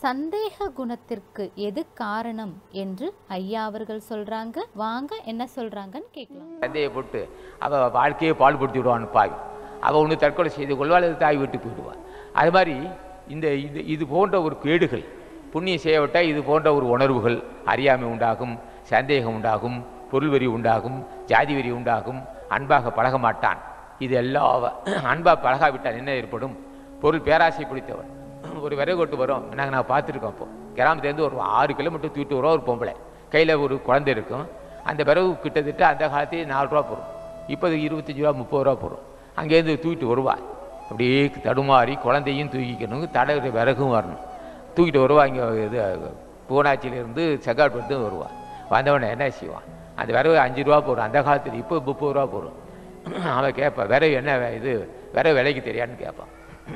சந்தேக குணத்திற்கு எது காரணம் என்று ஐயா அவர்கள் சொல்றாங்க வாங்க என்ன சொல்றாங்கன்னு கேட்கலாம் சந்தேகப்பட்டு அவள் வாழ்க்கையை பாடுபடுத்தி விடுவான்னு பாவி அவள் ஒன்று தற்கொலை செய்து கொள்வாள் அது தாய் விட்டு போயிடுவாள் அது மாதிரி இந்த இது இது போன்ற ஒரு கேடுகள் புண்ணியம் செய்யவிட்டால் இது போன்ற ஒரு உணர்வுகள் அறியாமை உண்டாகும் சந்தேகம் உண்டாகும் பொருள் வெறி உண்டாகும் ஜாதி வெறி உண்டாகும் அன்பாக பழக மாட்டான் இது எல்லா அன்பாக பழகாவிட்டால் என்ன ஏற்படும் பொருள் பேராசை பிடித்தவன் ஒரு விறகு கொட்டு வரும் நாங்கள் நான் பார்த்துருக்கோம் இப்போ கிராமத்துலேருந்து ஒரு ஆறு கிலோமீட்டர் தூக்கிட்டு வரோம் ஒரு பொம்பளை கையில் ஒரு குழந்தை இருக்கும் அந்த விறகு கிட்டத்தட்ட அந்த காலத்தையே நாலு ரூபா போடும் இப்போ அது இருபத்தஞ்சி ரூபா முப்பது ரூபா போடும் அங்கேருந்து தூக்கிட்டு வருவா அப்படியே தடுமாறி குழந்தையும் தூக்கிக்கணும் தடவை விறகும் வரணும் தூக்கிட்டு வருவா இங்கே இது பூனாச்சியிலேருந்து செக்காட்பட்டு வருவா வந்தவொடனே என்ன செய்வான் அந்த விறகு அஞ்சு ரூபா போடும் அந்த காலத்தில் இப்போ முப்பது ரூபா போடும் அவன் கேட்பான் விறகு என்ன வே- இது விறகு விலைக்கு தெரியான்னு கேட்பான்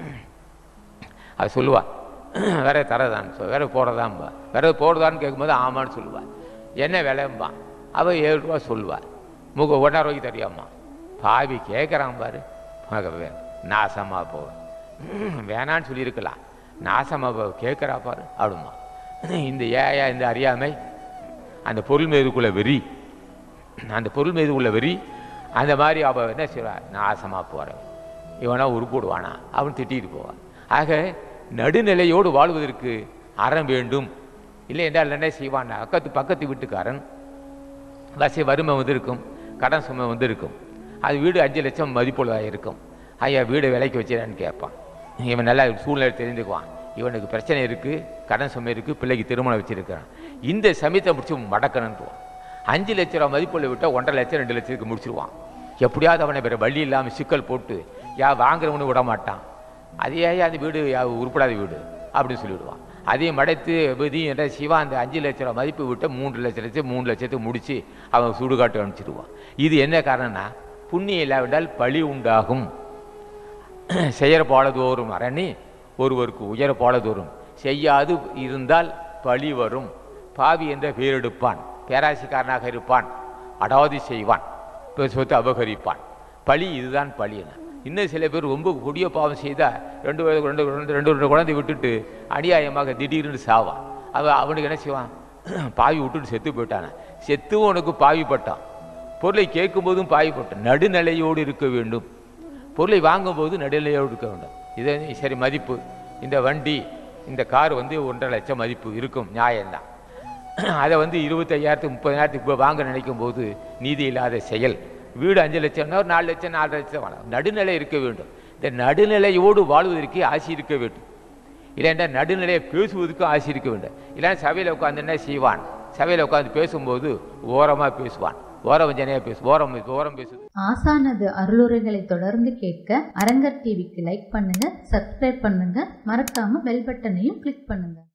அது சொல்லுவாள் விறகு தரதான்னு சொல் விறகு போடுறதான்பா விறகு போடுறதான்னு கேட்கும்போது ஆமான்னு சொல்லுவாள் என்ன விலைம்பான் அவள் ஏழு ரூபா சொல்லுவாள் முக ஒன்றரை ரூபாய்க்கு தெரியாமா பாவி கேட்குறான் பாரு மகவே, நாசமா போவேன் வேணான்னு சொல்லியிருக்கலாம் நாசமா போ கேட்குறா பாரு அப்படிமா இந்த ஏயா இந்த அறியாமை அந்த பொருள் மீதுக்குள்ள வெறி அந்த பொருள் மீது உள்ள வெறி அந்த மாதிரி அவள் என்ன செய்வா நாசமாக போகிறவன் இவனா உருப்பிடுவானா அவன் திட்டிட்டு போவான் ஆக நடுநிலையோடு வாழ்வதற்கு அறம் வேண்டும் இல்லை என்றால் என்ன செய்வான் அக்கத்து பக்கத்து வீட்டுக்காரன் வசதி வறுமை வந்திருக்கும் கடன் சுமை வந்திருக்கும் அது வீடு அஞ்சு லட்சம் மதிப்புள்ளதாக இருக்கும் ஐயா வீடு விலைக்கு வச்சிடான்னு கேட்பான் இவன் நல்லா சூழ்நிலை தெரிஞ்சுக்குவான் இவனுக்கு பிரச்சனை இருக்குது கடன் சுமை இருக்குது பிள்ளைக்கு திருமணம் வச்சிருக்கிறான் இந்த சமயத்தை முடிச்சு மடக்கணுன்றுவான் அஞ்சு லட்ச ரூபா மதிப்புள்ள விட்டால் ஒன்றரை லட்சம் ரெண்டு லட்சத்துக்கு முடிச்சிருவான் எப்படியாவது அவனை வேறு வழி இல்லாமல் சிக்கல் போட்டு யா வாங்குறவனு விட மாட்டான் அது ஏன் அந்த வீடு யா உருப்படாத வீடு அப்படின்னு சொல்லிவிடுவான் அதையும் மடைத்து விதி என்ற சிவா அந்த அஞ்சு லட்ச ரூபா மதிப்பு விட்டு மூன்று லட்ச லட்சம் மூணு லட்சத்துக்கு முடித்து அவன் சுடுகாட்டு அனுப்பிச்சிடுவான் இது என்ன காரணம்னா புண்ணியம் இல்லாவிட்டால் பழி உண்டாகும் செய்யற பாலதோறும் அரணி ஒருவருக்கு உயர பாலதோறும் செய்யாது இருந்தால் பழி வரும் பாவி என்ற பேரெடுப்பான் பேராசிக்காரனாக இருப்பான் அடாதி செய்வான் பிற சொத்து அபகரிப்பான் பழி இதுதான் பழி என்ன இன்னும் சில பேர் ரொம்ப கொடிய பாவம் செய்தால் ரெண்டு வயது ரெண்டு ரெண்டு ரெண்டு ரெண்டு குழந்தை விட்டுட்டு அநியாயமாக திடீர்னு சாவான் அவன் அவனுக்கு என்ன செய்வான் பாவி விட்டுட்டு செத்து போயிட்டான செத்தும் உனக்கு பாவிப்பட்டான் பொருளை கேட்கும்போதும் பாவிப்பட்டான் நடுநிலையோடு இருக்க வேண்டும் பொருளை வாங்கும்போது நடுநிலையோடு இருக்க வேண்டும் இது சரி மதிப்பு இந்த வண்டி இந்த கார் வந்து ஒன்றரை லட்சம் மதிப்பு இருக்கும் நியாயம்தான் அதை வந்து இருபத்தையாயிரத்துக்கு முப்பதாயிரத்துக்கு இப்போ வாங்க நினைக்கும் போது நீதி இல்லாத செயல் வீடு அஞ்சு லட்சம்னா ஒரு நாலு லட்சம் நாலரை லட்சம் வாங்கலாம் நடுநிலை இருக்க வேண்டும் இந்த நடுநிலையோடு வாழ்வதற்கு ஆசை இருக்க வேண்டும் இல்லைன்னா நடுநிலையை பேசுவதற்கும் ஆசை இருக்க வேண்டும் இல்லைன்னா சபையில் உட்காந்து என்ன செய்வான் சபையில் உட்காந்து பேசும்போது ஓரமாக பேசுவான் ஓரவஞ்சனையாக பேசு ஓரம் ஓரம் பேசுது ஆசானது அருளுரைகளை தொடர்ந்து கேட்க அரங்கர் டிவிக்கு லைக் பண்ணுங்க சப்ஸ்கிரைப் பண்ணுங்க மறக்காம பெல் பட்டனையும் கிளிக் பண்ணுங்க